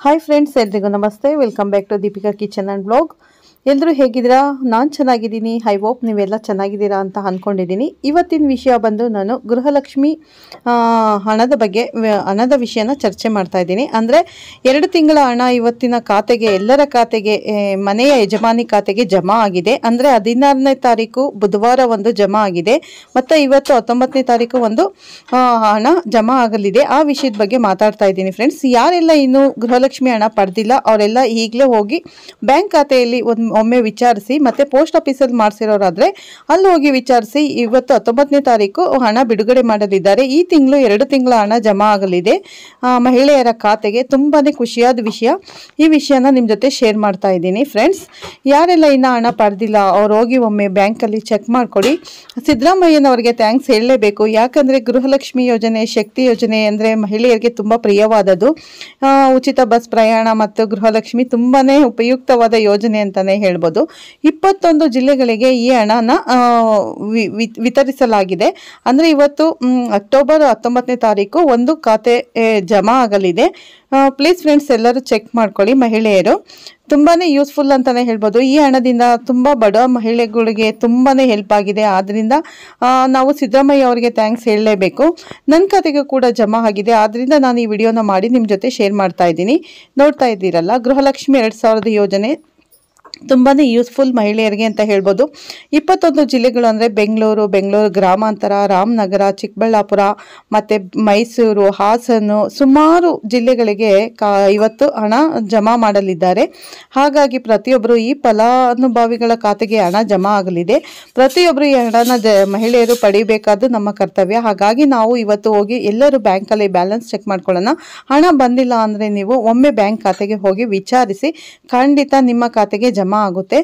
hi friends ಎಲ್ರಿಗೂ ನಮಸ್ತೆ welcome back to Deepika kitchen and blog ಎಲ್ಲರೂ ಹೇಗಿದ್ದೀರಾ ನಾನು ಚೆನ್ನಾಗಿದ್ದೀನಿ ಐ ಹೋಪ್ ನೀವೆಲ್ಲ ಚೆನ್ನಾಗಿದ್ದೀರಾ ಅಂತ ಅಂದ್ಕೊಂಡಿದ್ದೀನಿ ಇವತ್ತಿನ ವಿಷಯ ಬಂದು ನಾನು ಗೃಹಲಕ್ಷ್ಮಿ ಆ, ಹಣದ ಬಗ್ಗೆ ವ- ಹಣದ ವಿಷಯನ ಚರ್ಚೆ ಮಾಡ್ತಾ ಇದ್ದೀನಿ ಅಂದರೆ ಎರಡು ತಿಂಗಳ ಹಣ ಇವತ್ತಿನ ಖಾತೆಗೆ ಎಲ್ಲರ ಖಾತೆಗೆ ಏ, ಮನೆಯ ಯಜಮಾನಿ ಖಾತೆಗೆ ಜಮಾ ಆಗಿದೆ ಅಂದರೆ ಹದಿನಾರನೇ ತಾರೀಕು ಬುಧವಾರ ಒಂದು ಜಮಾ ಆಗಿದೆ ಮತ್ತು ಇವತ್ತು ಹತ್ತೊಂಬತ್ತನೇ ತಾರೀಕು ಒಂದು ಆ, ಹಣ ಜಮಾ ಆಗಲಿದೆ ಆ ವಿಷಯದ ಬಗ್ಗೆ ಮಾತಾಡ್ತಾ ಇದ್ದೀನಿ ಫ್ರೆಂಡ್ಸ್ ಯಾರೆಲ್ಲ ಇನ್ನು ಗೃಹಲಕ್ಷ್ಮಿ ಹಣ ಪಡೆದಿಲ್ಲ ಅವರೆಲ್ಲ ಈಗಲೇ ಹೋಗಿ ಬ್ಯಾಂಕ್ ಖಾತೆಯಲ್ಲಿ ಒಂದು ಒಮ್ಮೆ ವಿಚಾರಿಸಿ ಮತ್ತು ಪೋಸ್ಟ್ ಆಫೀಸಲ್ಲಿ ಮಾಡಿಸಿರೋರಾದರೆ ಅಲ್ಲಿ ಹೋಗಿ ವಿಚಾರಿಸಿ ಇವತ್ತು ಹತ್ತೊಂಬತ್ತನೇ ತಾರೀಕು ಹಣ ಬಿಡುಗಡೆ ಮಾಡಲಿದ್ದಾರೆ ಈ ತಿಂಗಳು ಎರಡು ತಿಂಗಳ ಹಣ ಜಮಾ ಆಗಲಿದೆ ಆ, ಮಹಿಳೆಯರ ಖಾತೆಗೆ ತುಂಬಾ ಖುಷಿಯಾದ ವಿಷಯ ಈ ವಿಷಯನ ನಿಮ್ಮ ಜೊತೆ ಶೇರ್ ಮಾಡ್ತಾ ಇದ್ದೀನಿ ಫ್ರೆಂಡ್ಸ್ ಯಾರೆಲ್ಲ ಇನ್ನು ಹಣ ಪಡೆದಿಲ್ಲ ಅವ್ರು ಹೋಗಿ ಒಮ್ಮೆ ಬ್ಯಾಂಕಲ್ಲಿ ಚೆಕ್ ಮಾಡ್ಕೊಳ್ಳಿ ಸಿದ್ದರಾಮಯ್ಯನವರಿಗೆ ಥ್ಯಾಂಕ್ಸ್ ಹೇಳಲೇಬೇಕು ಯಾಕಂದರೆ ಗೃಹಲಕ್ಷ್ಮಿ ಯೋಜನೆ ಶಕ್ತಿ ಯೋಜನೆ ಅಂದರೆ ಮಹಿಳೆಯರಿಗೆ ತುಂಬ ಪ್ರಿಯವಾದದ್ದು ಆ, ಉಚಿತ ಬಸ್ ಪ್ರಯಾಣ ಮತ್ತು ಗೃಹಲಕ್ಷ್ಮಿ ತುಂಬಾ ಉಪಯುಕ್ತವಾದ ಯೋಜನೆ ಅಂತಲೇ ಹೇಳ್ಬೋದು ಇಪ್ಪತ್ತೊಂದು ಜಿಲ್ಲೆಗಳಿಗೆ ಈ ಹಣನ ಆ, ವಿ- ವಿ- ವಿತರಿಸಲಾಗಿದೆ ಅಂದರೆ ಇವತ್ತು ಮ್, ಅಕ್ಟೋಬರ್ ಹತ್ತೊಂಬತ್ತನೇ ತಾರೀಕು ಒಂದು ಖಾತೆ ಏ, ಜಮಾ ಆಗಲಿದೆ ಪ್ಲೀಸ್ ಫ್ರೆಂಡ್ಸ್ ಎಲ್ಲರೂ ಚೆಕ್ ಮಾಡ್ಕೊಳ್ಳಿ ಮಹಿಳೆಯರು ತುಂಬಾ ಯೂಸ್ಫುಲ್ ಅಂತಲೇ ಹೇಳ್ಬೋದು ಈ ಹಣದಿಂದ ತುಂಬ ಬಡ ಮಹಿಳೆಗಳಿಗೆ ತುಂಬಾ ಹೆಲ್ಪ್ ಆಗಿದೆ ಆದ್ದರಿಂದ ಆ, ನಾವು ಸಿದ್ದರಾಮಯ್ಯ ಅವರಿಗೆ ಥ್ಯಾಂಕ್ಸ್ ಹೇಳಲೇಬೇಕು ನನ್ನ ಖಾತೆಗೆ ಕೂಡ ಜಮಾ ಆಗಿದೆ ಆದ್ದರಿಂದ ನಾನು ಈ ವಿಡಿಯೋನ ಮಾಡಿ ನಿಮ್ಮ ಜೊತೆ ಶೇರ್ ಮಾಡ್ತಾ ಇದ್ದೀನಿ ನೋಡ್ತಾ ಇದ್ದೀರಲ್ಲ ಗೃಹಲಕ್ಷ್ಮಿ ಎರಡು ಸಾವಿರದ ಯೋಜನೆ ತುಂಬಾ ಯೂಸ್ಫುಲ್ ಮಹಿಳೆಯರಿಗೆ ಅಂತ ಹೇಳ್ಬೋದು ಇಪ್ಪತ್ತೊಂದು ಜಿಲ್ಲೆಗಳು ಅಂದರೆ ಬೆಂಗಳೂರು ಬೆಂಗಳೂರು ಗ್ರಾಮಾಂತರ ರಾಮನಗರ ಚಿಕ್ಕಬಳ್ಳಾಪುರ ಮತ್ತು ಮೈಸೂರು ಹಾಸನ ಸುಮಾರು ಜಿಲ್ಲೆಗಳಿಗೆ ಕಾ ಇವತ್ತು ಹಣ ಜಮಾ ಮಾಡಲಿದ್ದಾರೆ ಹಾಗಾಗಿ ಪ್ರತಿಯೊಬ್ಬರು ಈ ಫಲಾನುಭವಿಗಳ ಖಾತೆಗೆ ಹಣ ಜಮಾ ಆಗಲಿದೆ ಪ್ರತಿಯೊಬ್ಬರು ಈ ಹಣನ ಜ ಮಹಿಳೆಯರು ಪಡಿಬೇಕಾದ್ದು ನಮ್ಮ ಕರ್ತವ್ಯ ಹಾಗಾಗಿ ನಾವು ಇವತ್ತು ಹೋಗಿ ಎಲ್ಲರೂ ಬ್ಯಾಂಕಲ್ಲಿ ಬ್ಯಾಲೆನ್ಸ್ ಚೆಕ್ ಮಾಡ್ಕೊಳ್ಳೋಣ ಹಣ ಬಂದಿಲ್ಲ ಅಂದರೆ ನೀವು ಒಮ್ಮೆ ಬ್ಯಾಂಕ್ ಖಾತೆಗೆ ಹೋಗಿ ವಿಚಾರಿಸಿ ಖಂಡಿತ ನಿಮ್ಮ ಖಾತೆಗೆ ಜಮಾ ಆಗುತ್ತೆ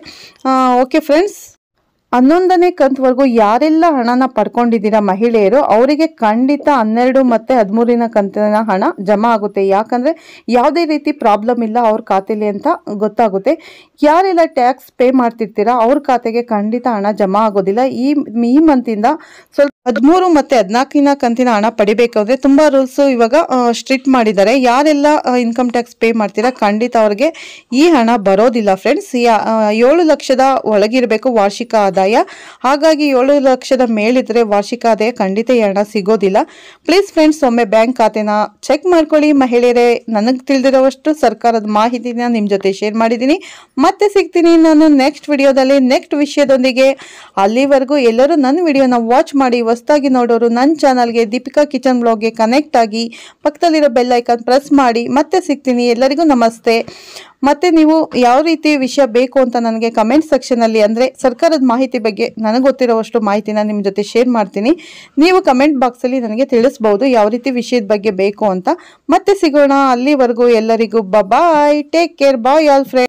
ಓಕೆ ಫ್ರೆಂಡ್ಸ್ ಹನ್ನೊಂದನೇ ಕಂತವರೆಗೂ ಯಾರೆಲ್ಲ ಹಣನ ಪಡ್ಕೊಂಡಿದ್ದೀರಾ ಮಹಿಳೆಯರು ಅವರಿಗೆ ಖಂಡಿತ ಹನ್ನೆರಡು ಮತ್ತು ಹದಿಮೂರಿನ ಕಂತಿನ ಹಣ ಜಮಾ ಆಗುತ್ತೆ ಯಾಕಂದರೆ ಯಾವುದೇ ರೀತಿ ಪ್ರಾಬ್ಲಮ್ ಇಲ್ಲ ಅವ್ರ ಖಾತೆಲಿ ಅಂತ ಗೊತ್ತಾಗುತ್ತೆ ಯಾರೆಲ್ಲ ಟ್ಯಾಕ್ಸ್ ಪೇ ಮಾಡ್ತಿರ್ತೀರಾ ಅವ್ರ ಖಾತೆಗೆ ಖಂಡಿತ ಹಣ ಜಮಾ ಆಗೋದಿಲ್ಲ ಈ ಈ ಮಂತಿಂದ ಸ್ವಲ್ಪ ಹದಿಮೂರು ಮತ್ತು ಹದಿನಾಲ್ಕಿನ ಕಂತಿನ ಹಣ ಪಡಿಬೇಕಾದ್ರೆ ತುಂಬ ರೂಲ್ಸು ಇವಾಗ ಸ್ಟ್ರಿಕ್ಟ್ ಮಾಡಿದ್ದಾರೆ ಯಾರೆಲ್ಲ ಇನ್ಕಮ್ ಟ್ಯಾಕ್ಸ್ ಪೇ ಮಾಡ್ತೀರಾ ಖಂಡಿತ ಅವ್ರಿಗೆ ಈ ಹಣ ಬರೋದಿಲ್ಲ ಫ್ರೆಂಡ್ಸ್ ಏಳು ಲಕ್ಷದ ಒಳಗಿರಬೇಕು ವಾರ್ಷಿಕ ಆದಾಯ ಹಾಗಾಗಿ ಏಳು ಲಕ್ಷದ ಮೇಲಿದ್ರೆ ವಾರ್ಷಿಕ ಆದಾಯ ಖಂಡಿತ ಈ ಹಣ ಸಿಗೋದಿಲ್ಲ ಪ್ಲೀಸ್ ಫ್ರೆಂಡ್ಸ್ ಒಮ್ಮೆ ಬ್ಯಾಂಕ್ ಖಾತೆನ ಚೆಕ್ ಮಾಡ್ಕೊಳ್ಳಿ ಮಹಿಳೆಯರೇ ನನಗೆ ತಿಳಿದಿರೋವಷ್ಟು ಸರ್ಕಾರದ ಮಾಹಿತಿನ ನಿಮ್ಮ ಜೊತೆ ಶೇರ್ ಮಾಡಿದ್ದೀನಿ ಮತ್ತೆ ಸಿಗ್ತೀನಿ ನಾನು ನೆಕ್ಸ್ಟ್ ವಿಡಿಯೋದಲ್ಲಿ ನೆಕ್ಸ್ಟ್ ವಿಷಯದೊಂದಿಗೆ ಅಲ್ಲಿವರೆಗೂ ಎಲ್ಲರೂ ನನ್ನ ವಿಡಿಯೋನ ವಾಚ್ ಮಾಡಿ ಹೊಸ್ದಾಗಿ ನೋಡೋರು ನನ್ನ ಚಾನಲ್ಗೆ ದೀಪಿಕಾ ಕಿಚನ್ ಬ್ಲಾಗ್ಗೆ ಕನೆಕ್ಟ್ ಆಗಿ ಪಕ್ಕದಲ್ಲಿರೋ ಬೆಲ್ ಐಕಾನ್ ಪ್ರೆಸ್ ಮಾಡಿ ಮತ್ತೆ ಸಿಗ್ತೀನಿ ಎಲ್ಲರಿಗೂ ನಮಸ್ತೆ ಮತ್ತೆ ನೀವು ಯಾವ ರೀತಿ ವಿಷಯ ಬೇಕು ಅಂತ ನನಗೆ ಕಮೆಂಟ್ ಸೆಕ್ಷನಲ್ಲಿ ಅಂದರೆ ಸರ್ಕಾರದ ಮಾಹಿತಿ ಬಗ್ಗೆ ನನಗೆ ಗೊತ್ತಿರೋವಷ್ಟು ಮಾಹಿತಿನ ನಿಮ್ಮ ಜೊತೆ ಶೇರ್ ಮಾಡ್ತೀನಿ ನೀವು ಕಮೆಂಟ್ ಬಾಕ್ಸಲ್ಲಿ ನನಗೆ ತಿಳಿಸ್ಬೋದು ಯಾವ ರೀತಿ ವಿಷಯದ ಬಗ್ಗೆ ಬೇಕು ಅಂತ ಮತ್ತೆ ಸಿಗೋಣ ಅಲ್ಲಿವರೆಗೂ ಎಲ್ಲರಿಗೂ bye take care bye all friend